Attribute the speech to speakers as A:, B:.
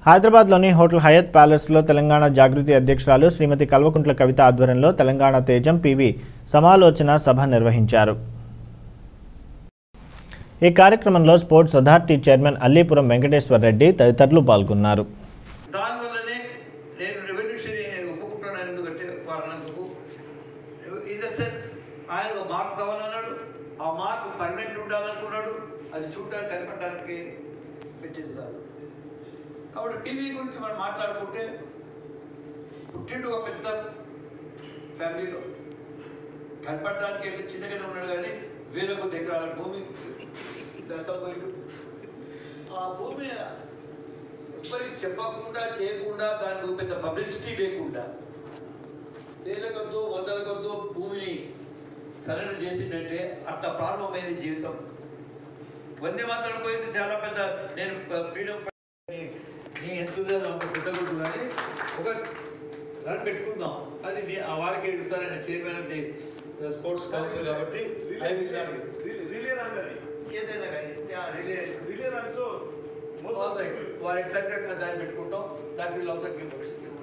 A: హైదరాబాద్లోని హోటల్ హయత్ ప్యాలెస్లో తెలంగాణ జాగృతి అధ్యక్షురాలు శ్రీమతి కల్వకుంట్ల కవిత ఆధ్వర్యంలో తెలంగాణ తేజం పివి సమాలోచన సభ నిర్వహించారు ఈ కార్యక్రమంలో sports authority chairman Allipuram Venkateswara Reddy తదితరులు పాల్గొన్నారు
B: దానివల్లనే నేను రెవల్యూషనరీ నేను ఒప్పుకుంటున్నాను ఎందుకంటే వారినందుకు ఇన్ ద సెన్స్ ఆయన ఒక మార్క్ కావాలన్నాడు ఆ మార్క్ పర్మనెంట్ ఉండాలనుకున్నాడు అది చూడడానికి కనపడడానికి పెట్టింది కాదు కాబట్టి టీవీ గురించి మనం మాట్లాడుకుంటే పుట్టిండు ఒక పెద్ద ఫ్యామిలీలో కనపడడానికి వెళ్ళి చిన్నగానే ఉన్నాడు కానీ వేల కొద్ది ఎకరాల భూమి ఇదంతా పోయిండు ఆ భూమి ఎవరికి చెప్పకుండా చేయకుండా దానికి పెద్ద పబ్లిసిటీ లేకుండా వేల కొద్దో వందల కొద్దో భూమిని సరెండర్ చేసిందంటే అట్ట ప్రారంభమైంది జీవితం వందే మాత్రం పోయింది చాలా పెద్ద నేను ఫ్రీడమ్ నీ ఎంతూజాజం అంత పుట్టకూడదు కానీ ఒక రన్ పెట్టుకుందాం అది నీ ఆ వారికి ఇస్తానని chairman of the sports council కాబట్టి I will not give.
C: Relay రంగని
B: ఏదైనా కానీ రిలే
C: రిలే రంగ్తో
B: వారు ఎట్లంటే దాన్ని పెట్టుకుంటాం దాట్ విల్ ఆల్సో గివ్